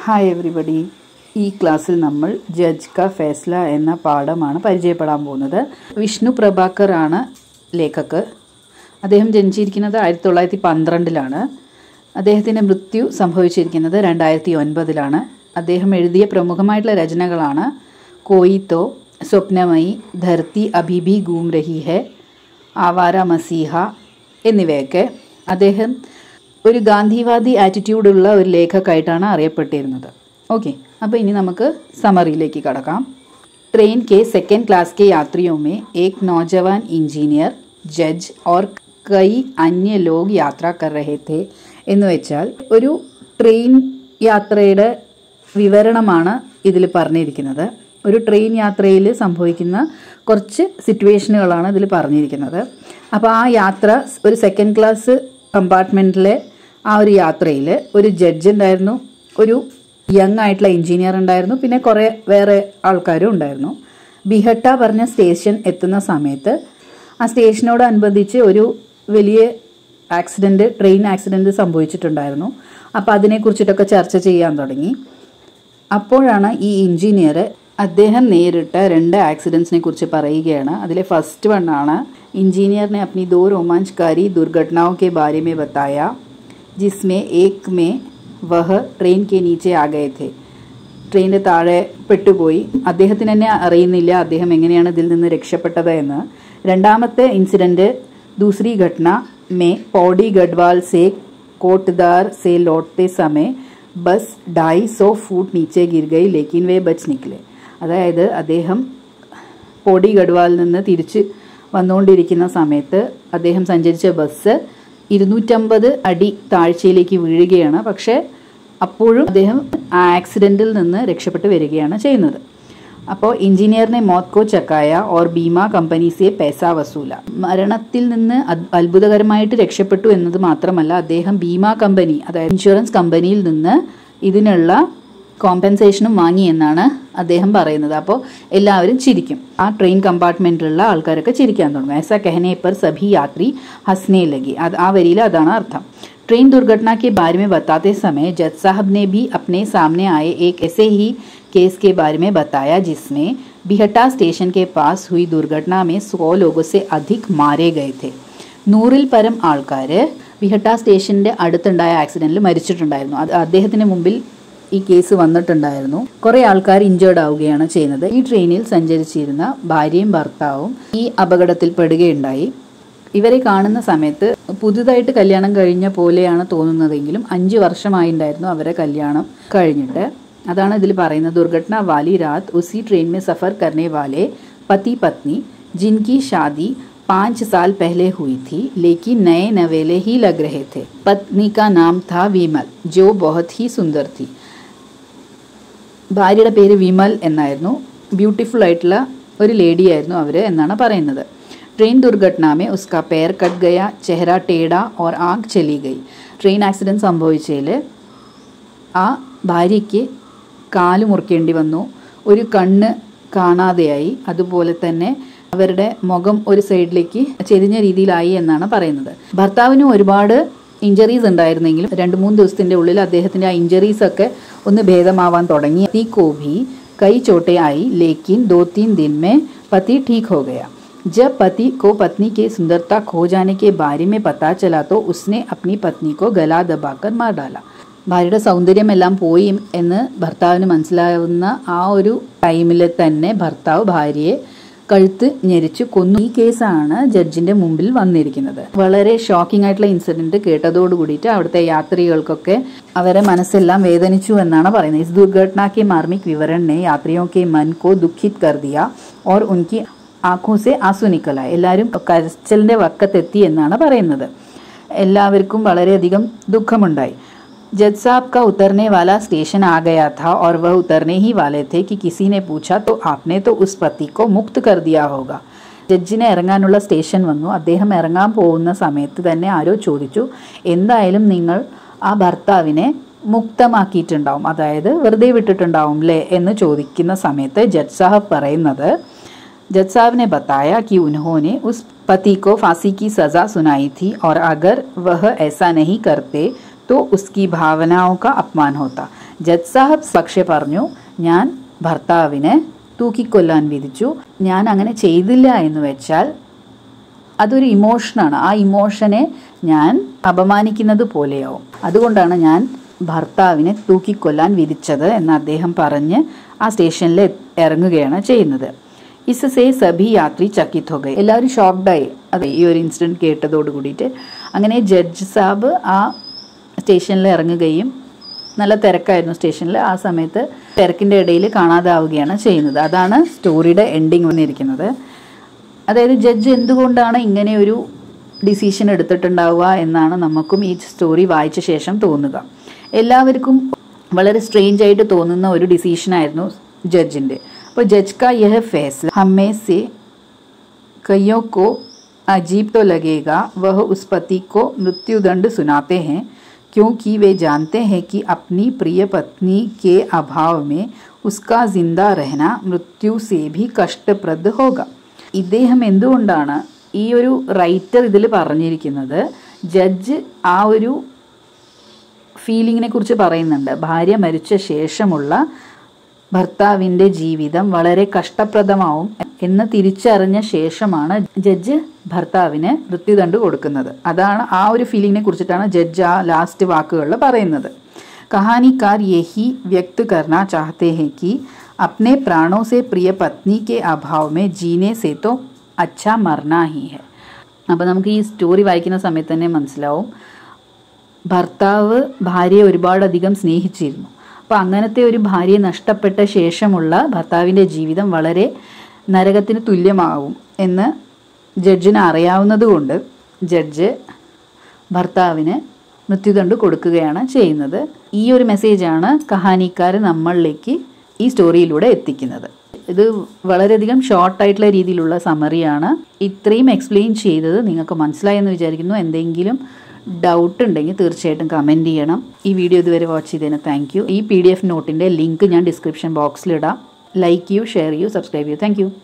hi everybody ഈ ക്ലാസ്സിൽ നമ്മൾ ജഡ്ജ് ക ഫേസ്ല എന്ന പാഠമാണ് പരിചയപ്പെടാൻ പോകുന്നത് വിഷ്ണു പ്രഭാകർ ആണ് ലേഖക് അദ്ദേഹം ജനിച്ചിരിക്കുന്നത് ആയിരത്തി തൊള്ളായിരത്തി പന്ത്രണ്ടിലാണ് അദ്ദേഹത്തിൻ്റെ മൃത്യു സംഭവിച്ചിരിക്കുന്നത് രണ്ടായിരത്തി ഒൻപതിലാണ് അദ്ദേഹം എഴുതിയ പ്രമുഖമായിട്ടുള്ള രചനകളാണ് കോയിത്തോ സ്വപ്നമയി ധർത്തി അഭിബി ഗൂം രഹി ഹെ ആവാര മസീഹ എന്നിവയൊക്കെ അദ്ദേഹം ഒരു ഗാന്ധിവാദി ആറ്റിറ്റ്യൂഡുള്ള ഒരു ലേഖകമായിട്ടാണ് അറിയപ്പെട്ടിരുന്നത് ഓക്കെ അപ്പോൾ ഇനി നമുക്ക് സമറിയിലേക്ക് കടക്കാം ट्रेन के सेकेंड क्लास के यात्रियों में एक नौजवान इंजीनियर जज और कई अन्य लोग യാത്ര कर रहे थे എന്ന് വെച്ചാൽ ഒരു ട്രെയിൻ യാത്രയുടെ വിവരണമാണ് ഇതിൽ പറഞ്ഞിരിക്കുന്നത് ഒരു ട്രെയിൻ യാത്രയിൽ സംഭവിക്കുന്ന കുറച്ച് സിറ്റുവേഷനുകളാണ് ഇതിൽ പറഞ്ഞിരിക്കുന്നത് അപ്പോൾ ആ യാത്ര ഒരു സെക്കൻഡ് ക്ലാസ് കമ്പാർട്ട്മെൻറ്റിലെ ആ ഒരു യാത്രയിൽ ഒരു ജഡ്ജ് ഉണ്ടായിരുന്നു ഒരു യങ് ആയിട്ടുള്ള എഞ്ചിനീയർ ഉണ്ടായിരുന്നു പിന്നെ കുറേ വേറെ ആൾക്കാരും ഉണ്ടായിരുന്നു ബിഹട്ട പറഞ്ഞ സ്റ്റേഷൻ എത്തുന്ന സമയത്ത് ആ സ്റ്റേഷനോടനുബന്ധിച്ച് ഒരു വലിയ ആക്സിഡൻറ്റ് ട്രെയിൻ ആക്സിഡൻറ്റ് സംഭവിച്ചിട്ടുണ്ടായിരുന്നു അപ്പോൾ അതിനെക്കുറിച്ചിട്ടൊക്കെ ചർച്ച ചെയ്യാൻ തുടങ്ങി അപ്പോഴാണ് ഈ എഞ്ചിനീയർ അദ്ദേഹം നേരിട്ട രണ്ട് ആക്സിഡൻസിനെ കുറിച്ച് പറയുകയാണ് അതിലെ ഫസ്റ്റ് വൺ ആണ് इंजीनियर ने अपनी दो रोमांचकारी दुर्घटनाओं के बारे में बताया जिसमें एक में वह ट्रेन के नीचे आ गए थे ട്രെയിനിൻ്റെ താഴെ പെട്ടുപോയി അദ്ദേഹത്തിന് തന്നെ അറിയുന്നില്ല അദ്ദേഹം എങ്ങനെയാണ് ഇതിൽ നിന്ന് രക്ഷപ്പെട്ടത് എന്ന് രണ്ടാമത്തെ ഇൻസിഡൻറ്റ് ദൂസരി ഘട്ടന മേ പൗഡി ഗഡ്വാൾ സെ കോട്ട്ദാർ സെ ലോട്ടത്തെ സമയ ബസ് ढाई സौ ഫൂട്ട് നീച്ചെ ഗിർ ഗയി ലേക്കിൻ വേ ബച്ച് നിക്കലെ അതായത് അദ്ദേഹം പോഡി ഗഡ്വാളിൽ നിന്ന് തിരിച്ച് വന്നുകൊണ്ടിരിക്കുന്ന സമയത്ത് അദ്ദേഹം സഞ്ചരിച്ച ബസ് ഇരുന്നൂറ്റമ്പത് അടി താഴ്ചയിലേക്ക് വീഴുകയാണ് പക്ഷേ അപ്പോഴും അദ്ദേഹം ആ ആക്സിഡൻറ്റിൽ നിന്ന് രക്ഷപ്പെട്ട് വരികയാണ് ചെയ്യുന്നത് അപ്പോൾ എഞ്ചിനീയറിനെ മോത് കോ ചക്കായ ഓർ ബീമ കമ്പനി സെ പൈസ വസൂല മരണത്തിൽ നിന്ന് അത്ഭുതകരമായിട്ട് രക്ഷപ്പെട്ടു എന്നത് മാത്രമല്ല അദ്ദേഹം ബീമ കമ്പനി അതായത് ഇൻഷുറൻസ് കമ്പനിയിൽ നിന്ന് ഇതിനുള്ള കോമ്പൻസേഷനും വാങ്ങി എന്നാണ് അദ്ദേഹം പറയുന്നത് അപ്പോൾ എല്ലാവരും ചിരിക്കും ആ ട്രെയിൻ കമ്പാർട്ട്മെൻറ്റിലുള്ള ആൾക്കാരൊക്കെ ചിരിക്കാൻ തുടങ്ങും ऐसा कहने पर सभी यात्री हंसने लगे അത് ആ വരിയിൽ അതാണ് അർത്ഥം ट्रेन दुर्घटना के बारे में बताते समय जज साहब ने भी अपने सामने आए एक ऐसे ही केस के बारे में बताया जिसमें बिहटा स्टेशन के पास हुई दुर्घटना में सौ लोगों से अधिक मारे गए थे നൂറിൽ പരം ആൾക്കാർ ബിഹട്ട സ്റ്റേഷൻ്റെ അടുത്തുണ്ടായ ആക്സിഡൻറ്റിൽ മരിച്ചിട്ടുണ്ടായിരുന്നു അത് അദ്ദേഹത്തിന് മുമ്പിൽ ഈ കേസ് വന്നിട്ടുണ്ടായിരുന്നു കുറെ ആൾക്കാർ ഇഞ്ചേർഡ് ആവുകയാണ് ചെയ്യുന്നത് ഈ ട്രെയിനിൽ സഞ്ചരിച്ചിരുന്ന ഭാര്യയും ഭർത്താവും ഈ അപകടത്തിൽ പെടുകയുണ്ടായി ഇവരെ കാണുന്ന സമയത്ത് പുതുതായിട്ട് കല്യാണം കഴിഞ്ഞ പോലെയാണ് തോന്നുന്നതെങ്കിലും അഞ്ച് വർഷമായിണ്ടായിരുന്നു അവരെ കല്യാണം കഴിഞ്ഞിട്ട് അതാണ് ഇതിൽ പറയുന്നത് ദുർഘടന വാലി രാത് ഉസി ട്രെയിൻ में सफ़र करने वाले पति पत्नी जिनकी शादी पाँच साल पहले हुई थी लेकिन नए नवेले ही लग रहे थे पत्नी का नाम था विमल जो बहुत ही सुंदर थी ഭാര്യയുടെ പേര് വിമൽ എന്നായിരുന്നു ബ്യൂട്ടിഫുൾ ആയിട്ടുള്ള ഒരു ലേഡി ആയിരുന്നു അവർ എന്നാണ് പറയുന്നത് ട്രെയിൻ ദുർഘടനാമേ ഉസ്ക പേർ കട്ട് ഗയ ചെഹറ ടേഡ ഓർ ആഗ് ചെലി ഗയി ട്രെയിൻ ആക്സിഡൻറ്റ് സംഭവിച്ചതിൽ ആ ഭാര്യയ്ക്ക് കാല് മുറിക്കേണ്ടി വന്നു ഒരു കണ്ണ് കാണാതെയായി അതുപോലെ തന്നെ അവരുടെ മുഖം ഒരു സൈഡിലേക്ക് ചെരിഞ്ഞ രീതിയിലായി എന്നാണ് പറയുന്നത് ഭർത്താവിനും ഒരുപാട് ഇഞ്ചറീസ് ഉണ്ടായിരുന്നെങ്കിലും രണ്ട് മൂന്ന് ദിവസത്തിൻ്റെ ഉള്ളിൽ അദ്ദേഹത്തിൻ്റെ ആ ഇഞ്ചറീസ് ഒക്കെ ഒന്ന് ഭേദമാവാൻ തുടങ്ങി പതി को भी कई चोटें आई लेकिन दो तीन दिन में पति ठीक हो गया जब पति को पत्नी की सुंदरता खो जाने के बारे में पता चला तो उसने अपनी पत्नी को गला दबाकर मार डाला ഭാര്യയുടെ സൗന്ദര്യമെല്ലാം പോയി എന്ന് ഭർത്താവിന് മനസ്സിലാവുന്ന ആ ഒരു ടൈമിൽ തന്നെ ഭർത്താവ് ഭാര്യയെ കഴുത്ത് ഞെരിച്ച് കൊന്നു ഈ കേസാണ് ജഡ്ജിന്റെ മുമ്പിൽ വന്നിരിക്കുന്നത് വളരെ ഷോക്കിംഗ് ആയിട്ടുള്ള ഇൻസിഡന്റ് കേട്ടതോട് കൂടിയിട്ട് അവിടുത്തെ യാത്രികൾക്കൊക്കെ അവരെ മനസ്സെല്ലാം വേദനിച്ചു എന്നാണ് പറയുന്നത് ഇസ് ദുർഘടന के मार्मिक विवरण ने यात्रियों के मन को दुखित कर दिया और उनकी ആഖോ സെ ആസു നിക്കലായി എല്ലാവരും കരച്ചലിന്റെ വക്കത്തെത്തി എന്നാണ് പറയുന്നത് എല്ലാവർക്കും വളരെയധികം ദുഃഖമുണ്ടായി जज साहब का उतरने वाला स्टेशन आ गया था और वह उतरने ही वाले थे कि किसी ने पूछा तो आपने तो उस पति को मुक्त कर दिया होगा ജഡ്ജിനെ ഇറങ്ങാനുള്ള സ്റ്റേഷൻ വന്നു അദ്ദേഹം ഇറങ്ങാൻ പോകുന്ന സമയത്ത് തന്നെ ആരോ ചോദിച്ചു എന്തായാലും നിങ്ങൾ ആ ഭർത്താവിനെ മുക്തമാക്കിയിട്ടുണ്ടാവും അതായത് വെറുതെ വിട്ടിട്ടുണ്ടാവും അല്ലേ എന്ന് ചോദിക്കുന്ന സമയത്ത് ജഡ്ജ് സാഹബ് പറയുന്നത് जज साहब ने बताया कि उन्होंने उस पति को फांसी की सज़ा सुनाई थी और अगर वह ऐसा नहीं करते तो उसकी भावनाओं का अपमान होता ജഡ് സാഹബ് പക്ഷേ പറഞ്ഞു ഞാൻ ഭർത്താവിനെ തൂക്കിക്കൊല്ലാൻ വിധിച്ചു ഞാൻ അങ്ങനെ ചെയ്തില്ല എന്ന് വെച്ചാൽ അതൊരു ഇമോഷനാണ് ആ ഇമോഷനെ ഞാൻ അപമാനിക്കുന്നത് പോലെയാവും അതുകൊണ്ടാണ് ഞാൻ ഭർത്താവിനെ തൂക്കിക്കൊല്ലാൻ വിധിച്ചത് എന്ന് അദ്ദേഹം പറഞ്ഞ് ആ സ്റ്റേഷനിൽ ഇറങ്ങുകയാണ് ചെയ്യുന്നത് ഇസസേ സഭി യാത്രി ചക്കിത് ഹോ ഗए എല്ലാവരും ഷോക്ക്ഡായി അതെ ഈ ഒരു ഇൻസിഡൻറ്റ് കേട്ടതോട് കൂടിയിട്ട് അങ്ങനെ ജഡ്ജ് സാബ് ആ സ്റ്റേഷനിൽ ഇറങ്ങുകയും നല്ല തിരക്കായിരുന്നു സ്റ്റേഷനിൽ ആ സമയത്ത് തിരക്കിൻ്റെ ഇടയിൽ കാണാതാവുകയാണ് ചെയ്യുന്നത് അതാണ് സ്റ്റോറിയുടെ എൻഡിങ് വന്നിരിക്കുന്നത് അതായത് ജഡ്ജ് എന്തുകൊണ്ടാണ് ഇങ്ങനെ ഒരു ഡിസിഷൻ എടുത്തിട്ടുണ്ടാവുക എന്നാണ് നമുക്കും ഈ സ്റ്റോറി വായിച്ച ശേഷം തോന്നുക എല്ലാവർക്കും വളരെ സ്ട്രേഞ്ച് ആയിട്ട് തോന്നുന്ന ഒരു ഡിസിഷനായിരുന്നു ജഡ്ജിൻ്റെ അപ്പോൾ ജഡ്ജ് കാ യഹ ഫैसला हमें से कईयों को अजीब तो लगेगा वह उस पति को मृत्युदंड सुनाते हैं क्योंकि वे जानते हैं कि अपनी प्रिय पत्नी के अभाव में उसका जिंदा रहना मृत्यु से भी कष्टप्रद होगा ഇദ്ദേഹം എന്തുകൊണ്ടാണ് ഈ ഒരു റൈറ്റർ ഇതിൽ പറഞ്ഞിരിക്കുന്നത് ജഡ്ജ് ആ ഒരു ഫീലിങ്ങിനെ കുറിച്ച് പറയുന്നുണ്ട് ഭാര്യ മരിച്ച ശേഷമുള്ള ഭർത്താവിൻ്റെ ജീവിതം വളരെ കഷ്ടപ്രദമാവും എന്ന് തിരിച്ചറിഞ്ഞ ശേഷമാണ് ജഡ്ജ് ഭർത്താവിന് മൃത്യുദണ്ഡ് കൊടുക്കുന്നത് അതാണ് ആ ഒരു ഫീലിങ്ങിനെ കുറിച്ചിട്ടാണ് ജഡ്ജ് ആ ലാസ്റ്റ് വാക്കുകളിൽ പറയുന്നത് कहानीकार यही व्यक्त करना चाहते हैं कि अपने प्राणों से प्रिय पत्नी के अभाव में जीने से तो अच्छा मरना ही है അപ്പോൾ നമുക്ക് ഈ സ്റ്റോറി വായിക്കുന്ന സമയത്ത് തന്നെ മനസ്സിലാവും ഭർത്താവ് ഭാര്യയെ ഒരുപാടധികം സ്നേഹിച്ചിരുന്നു അപ്പോൾ അങ്ങനത്തെ ഒരു ഭാര്യയെ നഷ്ടപ്പെട്ട ശേഷമുള്ള ഭർത്താവിൻ്റെ ജീവിതം വളരെ നരകത്തിന് തുല്യമാവും എന്ന് ജഡ്ജിന് അറിയാവുന്നത് കൊണ്ട് ജഡ്ജ് ഭർത്താവിന് മൃത്യുദണ്ഡ് കൊടുക്കുകയാണ് ചെയ്യുന്നത് ഈ ഒരു മെസ്സേജാണ് കഹാനിക്കാർ നമ്മളിലേക്ക് ഈ സ്റ്റോറിയിലൂടെ എത്തിക്കുന്നത് ഇത് വളരെയധികം ഷോർട്ടായിട്ടുള്ള രീതിയിലുള്ള സമറിയാണ് ഇത്രയും എക്സ്പ്ലെയിൻ ചെയ്തത് നിങ്ങൾക്ക് മനസ്സിലായെന്ന് വിചാരിക്കുന്നു എന്തെങ്കിലും ഡൗട്ട് ഉണ്ടെങ്കിൽ തീർച്ചയായിട്ടും കമൻറ്റ് ചെയ്യണം ഈ വീഡിയോ ഇതുവരെ വാച്ച് ചെയ്തതിന് താങ്ക് യു ഈ പി ഡി എഫ് നോട്ടിൻ്റെ ലിങ്ക് ഞാൻ ഡിസ്ക്രിപ്ഷൻ ബോക്സിലിടാം ലൈക്ക് ചെയ്യൂ ഷെയർ ചെയ്യൂ സബ്സ്ക്രൈബ് ചെയ്യൂ താങ്ക് യു